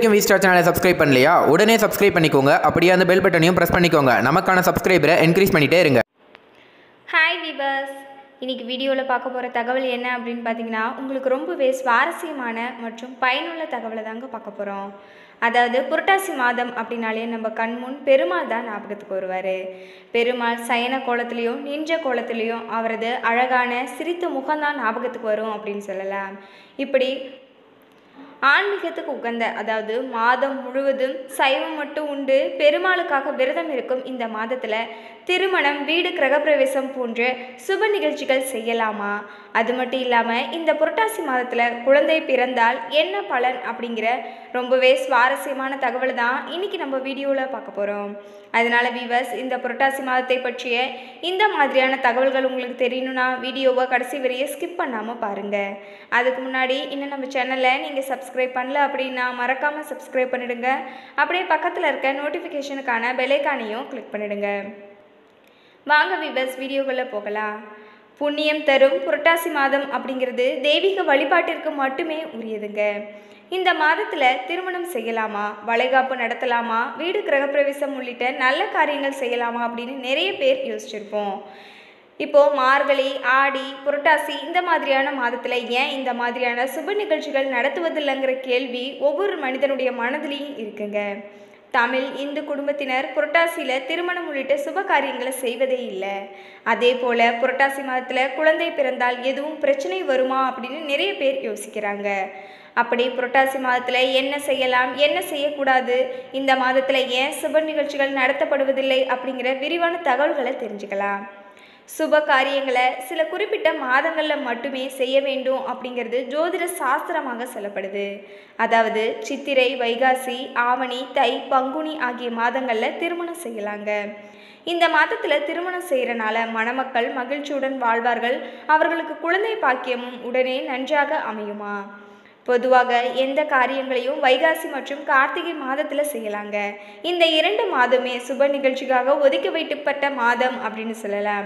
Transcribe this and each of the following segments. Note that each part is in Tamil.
வரைக்கும் வி ஸ்டார் சேனலை சப்ஸ்கிரைப் பண்ணலையா உடனே சப்ஸ்கிரைப் பண்ணிக்கோங்க அப்படியே அந்த பெல் பட்டனையும் ப்ரெஸ் பண்ணிக்கோங்க நமக்கான சப்ஸ்கிரைபரை என்கரேஜ் பண்ணிட்டே இருங்க ஹாய் விவர்ஸ் இன்னைக்கு வீடியோவில் பார்க்க போகிற தகவல் என்ன அப்படின்னு பார்த்தீங்கன்னா உங்களுக்கு ரொம்பவே சுவாரஸ்யமான மற்றும் பயனுள்ள தகவலை தாங்க பார்க்க போகிறோம் அதாவது புரட்டாசி மாதம் அப்படின்னாலே நம்ம கண்முன் பெருமாள் தான் ஞாபகத்துக்கு வருவார் பெருமாள் சயன கோலத்துலேயும் நின்ற கோலத்துலேயும் அவரது அழகான சிரித்த முகம்தான் ஞாபகத்துக்கு வரும் அப்படின்னு சொல்லலாம் இப்படி ஆன்மீகத்துக்கு உகந்த அதாவது மாதம் முழுவதும் சைவம் மட்டும் உண்டு பெருமாளுக்காக விரதம் இருக்கும் இந்த மாதத்தில் திருமணம் வீடு கிரகப்பிரவேசம் போன்ற சுப நிகழ்ச்சிகள் செய்யலாமா அது மட்டும் இல்லாமல் இந்த புரட்டாசி மாதத்தில் குழந்தை பிறந்தால் என்ன பலன் அப்படிங்கிற ரொம்பவே சுவாரஸ்யமான தகவல் தான் இன்றைக்கி நம்ம வீடியோவில் பார்க்க போகிறோம் அதனால் வீவர்ஸ் இந்த புரட்டாசி மாதத்தை பற்றிய இந்த மாதிரியான தகவல்கள் உங்களுக்கு தெரியணும்னா வீடியோவை கடைசி வரையே ஸ்கிப் பண்ணாமல் பாருங்கள் அதுக்கு முன்னாடி இன்னும் நம்ம சேனலை நீங்கள் சப்ஸ்கிரைப் பண்ணல அப்படின்னா மறக்காமல் சப்ஸ்கிரைப் பண்ணிடுங்க அப்படியே பக்கத்தில் இருக்க நோட்டிஃபிகேஷனுக்கான பெலைக்கானையும் கிளிக் பண்ணிடுங்க வாங்க வீவர்ஸ் வீடியோக்குள்ளே போகலாம் புண்ணியம் தரும் புரட்டாசி மாதம் அப்படிங்கிறது தெய்வீக வழிபாட்டிற்கு மட்டுமே உரியதுங்க இந்த மாதத்தில் திருமணம் செய்யலாமா வளைகாப்பு நடத்தலாமா வீடு கிரகப்பிரவேசம் உள்ளிட்ட நல்ல காரியங்கள் செய்யலாமா அப்படின்னு நிறைய பேர் யோசிச்சிருப்போம் இப்போது மார்கழி ஆடி புரட்டாசி இந்த மாதிரியான மாதத்தில் ஏன் இந்த மாதிரியான சுப நிகழ்ச்சிகள் நடத்துவதில்லைங்கிற கேள்வி ஒவ்வொரு மனிதனுடைய மனதிலையும் இருக்குங்க தமிழ் இந்து குடும்பத்தினர் புரட்டாசியில் திருமணம் உள்ளிட்ட சுப காரியங்களை செய்வதே இல்லை அதே போல் புரட்டாசி மாதத்தில் குழந்தை பிறந்தால் எதுவும் பிரச்சனை வருமா அப்படின்னு நிறைய பேர் யோசிக்கிறாங்க அப்படி புரட்டாசி மாதத்தில் என்ன செய்யலாம் என்ன செய்யக்கூடாது இந்த மாதத்தில் ஏன் சுப நிகழ்ச்சிகள் நடத்தப்படுவதில்லை அப்படிங்கிற விரிவான தகவல்களை தெரிஞ்சுக்கலாம் சுப காரியங்களை சில குறிப்பிட்ட மாதங்களில் மட்டுமே செய்ய வேண்டும் அப்படிங்கிறது ஜோதிட சாஸ்திரமாக சொல்லப்படுது அதாவது சித்திரை வைகாசி ஆவணி தை பங்குனி ஆகிய மாதங்களில் திருமணம் செய்யலாங்க இந்த மாதத்தில் திருமணம் செய்கிறனால மணமக்கள் மகிழ்ச்சியுடன் வாழ்வார்கள் அவர்களுக்கு குழந்தை பாக்கியமும் உடனே நன்றாக அமையுமா பொதுவாக எந்த காரியங்களையும் வைகாசி மற்றும் கார்த்திகை மாதத்தில் செய்யலாங்க இந்த இரண்டு மாதமே சுப நிகழ்ச்சிக்காக ஒதுக்கி வைக்கப்பட்ட மாதம் அப்படின்னு சொல்லலாம்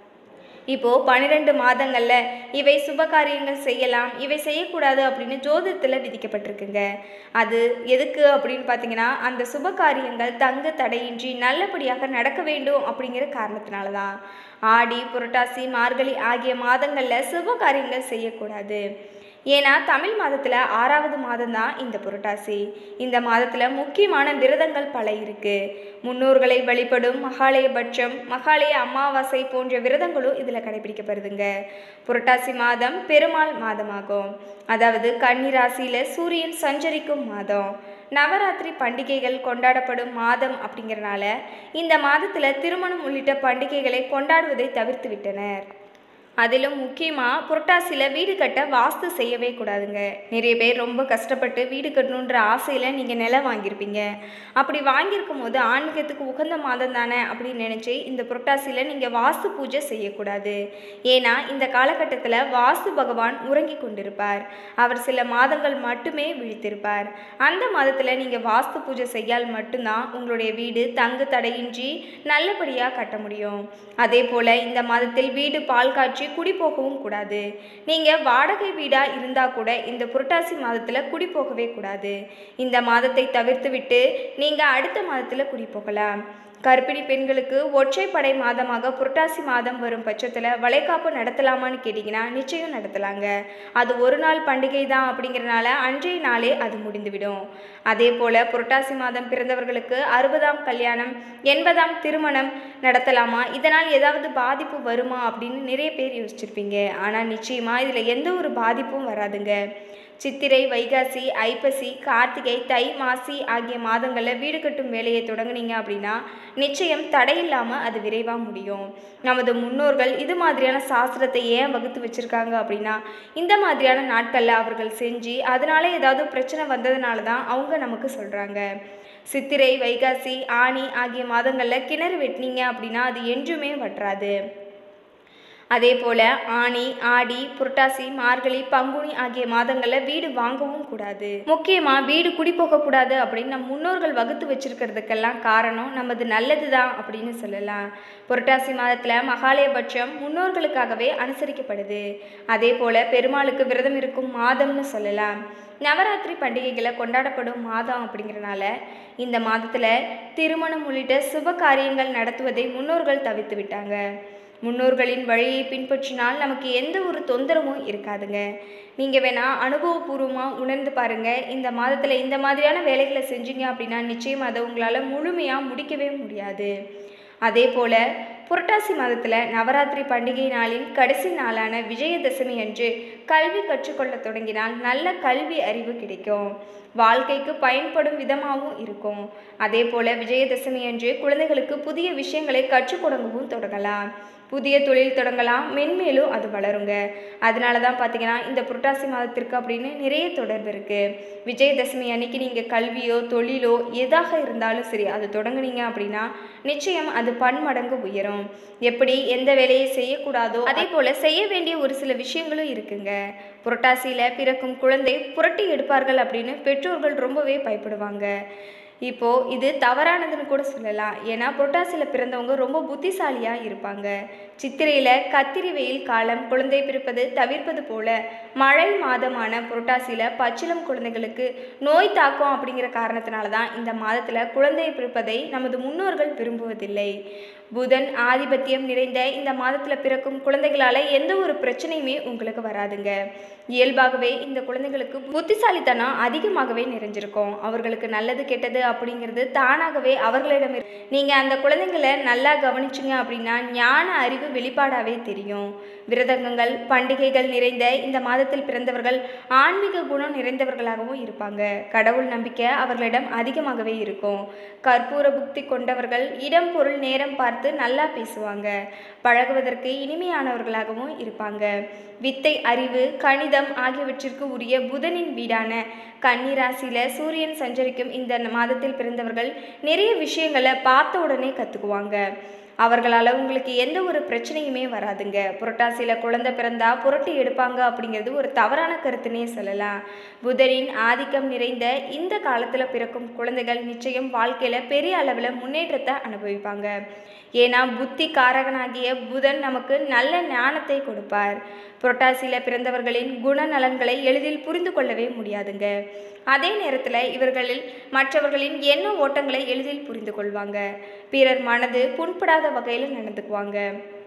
இப்போது பன்னிரெண்டு மாதங்களில் இவை சுப காரியங்கள் செய்யலாம் இவை செய்யக்கூடாது அப்படின்னு ஜோதிடத்தில் விதிக்கப்பட்டிருக்குங்க அது எதுக்கு அப்படின்னு பார்த்தீங்கன்னா அந்த சுப காரியங்கள் தங்கு தடையின்றி நல்லபடியாக நடக்க வேண்டும் அப்படிங்கிற காரணத்தினால தான் ஆடி புரட்டாசி மார்கழி ஆகிய மாதங்களில் சுப காரியங்கள் செய்யக்கூடாது ஏன்னா தமிழ் மாதத்தில் ஆறாவது மாதம் தான் இந்த புரட்டாசி இந்த மாதத்தில் முக்கியமான விரதங்கள் பல இருக்குது முன்னோர்களை வழிபடும் மகாலயபட்சம் மகாலய அமாவாசை போன்ற விரதங்களும் இதில் கடைபிடிக்கப்படுதுங்க புரட்டாசி மாதம் பெருமாள் மாதமாகும் அதாவது கன்னிராசியில் சூரியன் சஞ்சரிக்கும் மாதம் நவராத்திரி பண்டிகைகள் கொண்டாடப்படும் மாதம் அப்படிங்கிறனால இந்த மாதத்தில் திருமணம் உள்ளிட்ட பண்டிகைகளை கொண்டாடுவதை தவிர்த்து விட்டனர் அதிலும் முக்கியமாக புரட்டாசியில் வீடு கட்ட வாஸ்து செய்யவே கூடாதுங்க நிறைய பேர் ரொம்ப கஷ்டப்பட்டு வீடு கட்டணுன்ற ஆசையில் நீங்கள் நிலம் வாங்கியிருப்பீங்க அப்படி வாங்கியிருக்கும் போது ஆன்மீகத்துக்கு உகந்த மாதம் தானே அப்படின்னு நினச்சி இந்த புரட்டாசியில் நீங்கள் வாஸ்து பூஜை செய்யக்கூடாது ஏன்னா இந்த காலகட்டத்தில் வாஸ்து பகவான் உறங்கி கொண்டிருப்பார் அவர் சில மாதங்கள் மட்டுமே விழித்திருப்பார் அந்த மாதத்தில் நீங்கள் வாஸ்து பூஜை செய்யால் மட்டும்தான் உங்களுடைய வீடு தங்கு தடையின்றி நல்லபடியாக கட்ட முடியும் அதே போல் இந்த மாதத்தில் வீடு பால் காய்ச்சி குடி போகவும் கூடாது நீங்கள் வாடகை வீடாக இருந்தால் கூட இந்த புரட்டாசி மாதத்தில் குடி போகவே கூடாது இந்த மாதத்தை தவிர்த்து விட்டு நீங்கள் அடுத்த மாதத்தில் குடி போகலாம் கர்ப்பிணி பெண்களுக்கு ஒற்றைப்படை மாதமாக புரட்டாசி மாதம் வரும் பட்சத்தில் வளைகாப்பு நடத்தலாமான்னு கேட்டிங்கன்னா நிச்சயம் நடத்தலாங்க அது ஒரு நாள் பண்டிகை தான் அப்படிங்கிறனால அன்றைய நாளே அது முடிந்துவிடும் அதே போல் புரட்டாசி மாதம் பிறந்தவர்களுக்கு அறுபதாம் கல்யாணம் எண்பதாம் திருமணம் நடத்தலாமா இதனால் ஏதாவது பாதிப்பு வருமா அப்படின்னு நிறைய பேர் யோசிச்சிருப்பீங்க ஆனால் நிச்சயமாக இதில் எந்த ஒரு பாதிப்பும் வராதுங்க சித்திரை வைகாசி ஐப்பசி கார்த்திகை தை மாசி ஆகிய மாதங்களில் வீடு கட்டும் வேலையை தொடங்குனீங்க அப்படின்னா நிச்சயம் தடையில்லாமல் அது விரைவாக முடியும் நமது முன்னோர்கள் இது மாதிரியான சாஸ்திரத்தை ஏன் வகுத்து வச்சுருக்காங்க அப்படின்னா இந்த மாதிரியான நாட்களில் அவர்கள் செஞ்சு அதனால ஏதாவது பிரச்சனை வந்ததுனால தான் அவங்க நமக்கு சொல்கிறாங்க சித்திரை வைகாசி ஆனி ஆகிய மாதங்களில் கிணறு வெட்டினீங்க அப்படின்னா அது என்றுமே வற்றாது அதே போல் ஆனி ஆடி புரட்டாசி மார்கழி பங்குனி ஆகிய மாதங்களில் வீடு வாங்கவும் கூடாது முக்கியமாக வீடு குடி போகக்கூடாது அப்படின்னு நம் முன்னோர்கள் வகுத்து வச்சிருக்கிறதுக்கெல்லாம் காரணம் நமது நல்லது தான் அப்படின்னு சொல்லலாம் புரட்டாசி மாதத்தில் மகாலயபட்சம் முன்னோர்களுக்காகவே அனுசரிக்கப்படுது அதே போல் பெருமாளுக்கு விரதம் இருக்கும் மாதம்னு சொல்லலாம் நவராத்திரி பண்டிகைகளை கொண்டாடப்படும் மாதம் அப்படிங்கிறனால இந்த மாதத்தில் திருமணம் உள்ளிட்ட சுப காரியங்கள் நடத்துவதை முன்னோர்கள் தவிர்த்து விட்டாங்க முன்னோர்களின் வழியை பின்பற்றினால் நமக்கு எந்த ஒரு தொந்தரவும் இருக்காதுங்க நீங்கள் வேணால் அனுபவபூர்வமாக உணர்ந்து பாருங்கள் இந்த மாதத்தில் இந்த மாதிரியான வேலைகளை செஞ்சீங்க அப்படின்னா நிச்சயம் அதை உங்களால் முழுமையாக முடிக்கவே முடியாது அதே போல் புரட்டாசி மாதத்தில் நவராத்திரி பண்டிகை நாளின் கடைசி நாளான விஜயதசமி அன்று கல்வி கற்றுக்கொள்ள தொடங்கினால் நல்ல கல்வி அறிவு கிடைக்கும் வாழ்க்கைக்கு பயன்படும் விதமாகவும் இருக்கும் அதே போல் விஜயதசமி அன்று குழந்தைகளுக்கு புதிய விஷயங்களை கற்றுக் கொடுக்கவும் தொடங்கலாம் புதிய தொழில் தொடங்கலாம் மென்மேலும் அது வளருங்க அதனால தான் பார்த்தீங்கன்னா இந்த புரட்டாசி மாதத்திற்கு அப்படின்னு நிறைய தொடர்பு இருக்குது விஜயதசமி அன்னைக்கு நீங்கள் கல்வியோ தொழிலோ எதாக இருந்தாலும் சரி அது தொடங்குனீங்க அப்படின்னா நிச்சயம் அது பன்மடங்கு உயரும் எப்படி எந்த வேலையை செய்யக்கூடாதோ அதே போல் செய்ய வேண்டிய ஒரு சில விஷயங்களும் இருக்குங்க புரட்டாசியில் பிறக்கும் குழந்தை புரட்டி எடுப்பார்கள் அப்படின்னு பெற்றோர்கள் ரொம்பவே பயப்படுவாங்க இப்போது இது தவறானதுன்னு கூட சொல்லலாம் ஏன்னா புரட்டாசியில் பிறந்தவங்க ரொம்ப புத்திசாலியாக இருப்பாங்க சித்திரையில் கத்திரி வெயில் காலம் குழந்தை பிறப்பது தவிர்ப்பது போல மழை மாதமான புரட்டாசியில் பச்சிளம் குழந்தைகளுக்கு நோய் தாக்கம் அப்படிங்கிற காரணத்தினால தான் இந்த மாதத்தில் குழந்தை பிறப்பதை நமது முன்னோர்கள் விரும்புவதில்லை புதன் ஆதிபத்தியம் நிறைந்த இந்த மாதத்தில் பிறக்கும் குழந்தைகளால் எந்த ஒரு பிரச்சனையுமே உங்களுக்கு வராதுங்க இயல்பாகவே இந்த குழந்தைகளுக்கு புத்திசாலித்தனம் அதிகமாகவே நிறைஞ்சிருக்கும் அவர்களுக்கு நல்லது கெட்டது அப்படிங்கிறது தானாகவே அவர்களிடம் இரு- நீங்க அந்த குழந்தைங்களை நல்லா கவனிச்சிங்க அப்படின்னா ஞான அறிவு வெளிப்பாடாவே தெரியும் விரதங்கள் பண்டிகைகள் நிறைந்த இந்த மாதத்தில் பிறந்தவர்கள் ஆன்மீக குணம் நிறைந்தவர்களாகவும் இருப்பாங்க கடவுள் நம்பிக்கை அவர்களிடம் அதிகமாகவே இருக்கும் கற்பூர புக்தி கொண்டவர்கள் இடம் பொருள் நேரம் பார்த்து நல்லா பேசுவாங்க பழகுவதற்கு இனிமையானவர்களாகவும் இருப்பாங்க வித்தை அறிவு கணிதம் ஆகியவற்றிற்கு உரிய புதனின் வீடான கன்னிராசியில் சூரியன் சஞ்சரிக்கும் இந்த மாதத்தில் பிறந்தவர்கள் நிறைய விஷயங்களை பார்த்த உடனே கற்றுக்குவாங்க அவர்களால் உங்களுக்கு எந்த ஒரு பிரச்சனையுமே வராதுங்க புரட்டாசியில் குழந்தை பிறந்தா புரட்டி எடுப்பாங்க அப்படிங்கிறது ஒரு தவறான கருத்துனே சொல்லலாம் புதனின் ஆதிக்கம் நிறைந்த இந்த காலத்தில் பிறக்கும் குழந்தைகள் நிச்சயம் வாழ்க்கையில் பெரிய அளவில் முன்னேற்றத்தை அனுபவிப்பாங்க ஏன்னா புத்தி காரகனாகிய புதன் நமக்கு நல்ல ஞானத்தை கொடுப்பார் புரட்டாசியில் பிறந்தவர்களின் குணநலன்களை எளிதில் புரிந்து கொள்ளவே முடியாதுங்க அதே நேரத்தில் இவர்களில் மற்றவர்களின் எண்ண ஓட்டங்களை எளிதில் புரிந்து கொள்வாங்க பிறர் மனது புண்படாத வகையில் நடந்துக்குவாங்க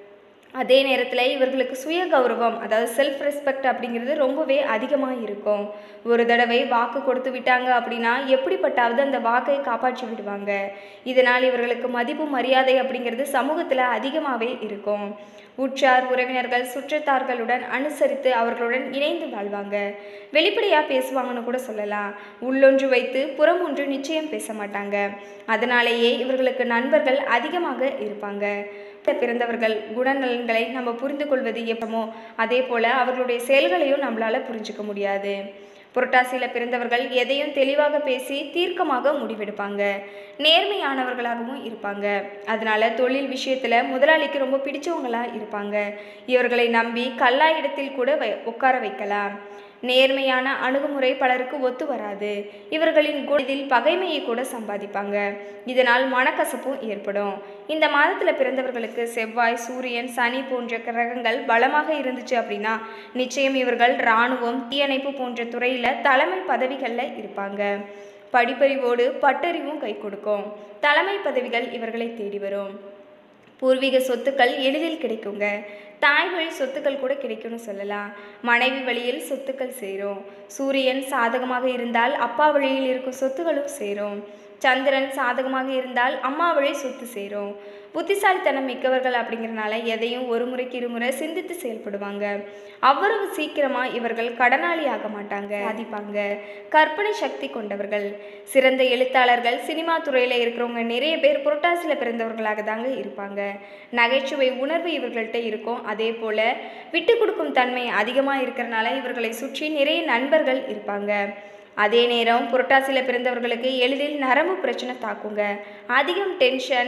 அதே நேரத்தில் இவர்களுக்கு சுய கௌரவம் அதாவது செல்ஃப் ரெஸ்பெக்ட் அப்படிங்கிறது ரொம்பவே அதிகமாக இருக்கும் ஒரு தடவை வாக்கு கொடுத்து விட்டாங்க அப்படின்னா எப்படிப்பட்டாவது அந்த வாக்கை காப்பாற்றி விடுவாங்க இதனால் இவர்களுக்கு மதிப்பு மரியாதை அப்படிங்கிறது சமூகத்தில் அதிகமாகவே இருக்கும் உற்றார் உறவினர்கள் சுற்றத்தார்களுடன் அனுசரித்து அவர்களுடன் இணைந்து வாழ்வாங்க வெளிப்படையாக பேசுவாங்கன்னு கூட சொல்லலாம் உள்ளொன்று வைத்து புறம் ஒன்று நிச்சயம் பேச மாட்டாங்க அதனாலேயே இவர்களுக்கு நண்பர்கள் அதிகமாக இருப்பாங்க பிறந்தவர்கள் குணநலன்களை நம்ம புரிந்து கொள்வது எப்பமோ அதே போல் அவர்களுடைய செயல்களையும் நம்மளால் புரிஞ்சுக்க முடியாது புரட்டாசியில் பிறந்தவர்கள் எதையும் தெளிவாக பேசி தீர்க்கமாக முடிவெடுப்பாங்க நேர்மையானவர்களாகவும் இருப்பாங்க அதனால தொழில் விஷயத்தில் முதலாளிக்கு ரொம்ப பிடிச்சவங்களாக இருப்பாங்க இவர்களை நம்பி கல்லா இடத்தில் கூட வை உட்கார வைக்கலாம் நேர்மையான அணுகுமுறை பலருக்கு ஒத்து வராது இவர்களின் குணத்தில் பகைமையை கூட சம்பாதிப்பாங்க இதனால் மனக்கசப்பும் ஏற்படும் இந்த மாதத்தில் பிறந்தவர்களுக்கு செவ்வாய் சூரியன் சனி போன்ற கிரகங்கள் பலமாக இருந்துச்சு அப்படின்னா நிச்சயம் இவர்கள் இராணுவம் தீயணைப்பு போன்ற துறையில் தலைமை பதவிகளில் இருப்பாங்க படிப்பறிவோடு பட்டறிவும் கை கொடுக்கும் தலைமை பதவிகள் இவர்களை தேடி வரும் பூர்வீக சொத்துக்கள் எளிதில் கிடைக்குங்க தாய் வழி சொத்துக்கள் கூட கிடைக்கும்னு சொல்லலாம் மனைவி வழியில் சொத்துக்கள் சேரும் சூரியன் சாதகமாக இருந்தால் அப்பா வழியில் இருக்கும் சொத்துகளும் சேரும் சந்திரன் சாதகமாக இருந்தால் அம்மா வழி சொத்து சேரும் புத்திசாலித்தனம் மிக்கவர்கள் அப்படிங்கிறனால எதையும் ஒரு முறைக்கு இருமுறை சிந்தித்து செயல்படுவாங்க அவ்வளவு சீக்கிரமாக இவர்கள் கடனாளி ஆக மாட்டாங்க சாதிப்பாங்க கற்பனை சக்தி கொண்டவர்கள் சிறந்த எழுத்தாளர்கள் சினிமா துறையில் இருக்கிறவங்க நிறைய பேர் புரட்டாசியில் பிறந்தவர்களாக தாங்க இருப்பாங்க நகைச்சுவை உணர்வு இவர்கள்ட்ட இருக்கும் அதே போல் விட்டு கொடுக்கும் தன்மை அதிகமாக இருக்கிறனால இவர்களை சுற்றி நிறைய நண்பர்கள் இருப்பாங்க அதே நேரம் புரட்டாசியில் பிறந்தவர்களுக்கு எளிதில் நரம்பு பிரச்சனை தாக்குங்க அதிகம் டென்ஷன்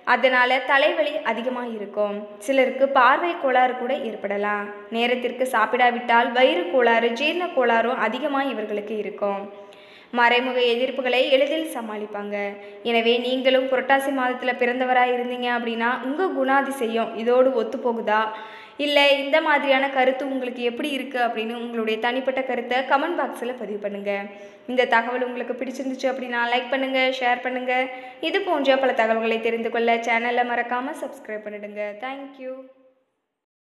அதனால் தலைவலி அதிகமாக இருக்கும் சிலருக்கு பார்வை கோளாறு கூட ஏற்படலாம் நேரத்திற்கு சாப்பிடாவிட்டால் வயிறு கோளாறு ஜீரண கோளாறும் அதிகமாக இவர்களுக்கு இருக்கும் மறைமுக எதிர்ப்புகளை எளிதில் சமாளிப்பாங்க எனவே நீங்களும் புரட்டாசி மாதத்தில் பிறந்தவராக இருந்தீங்க அப்படின்னா உங்கள் குணாதிசயம் இதோடு ஒத்து போகுதா இல்லை இந்த மாதிரியான கருத்து உங்களுக்கு எப்படி இருக்குது அப்படின்னு உங்களுடைய தனிப்பட்ட கருத்தை கமெண்ட் பாக்ஸில் பதிவு பண்ணுங்கள் இந்த தகவல் உங்களுக்கு பிடிச்சிருந்துச்சு அப்படின்னா லைக் பண்ணுங்கள் ஷேர் பண்ணுங்கள் இது போன்ற பல தகவல்களை தெரிந்து கொள்ள சேனலை மறக்காமல் சப்ஸ்கிரைப் பண்ணிடுங்க தேங்க்யூ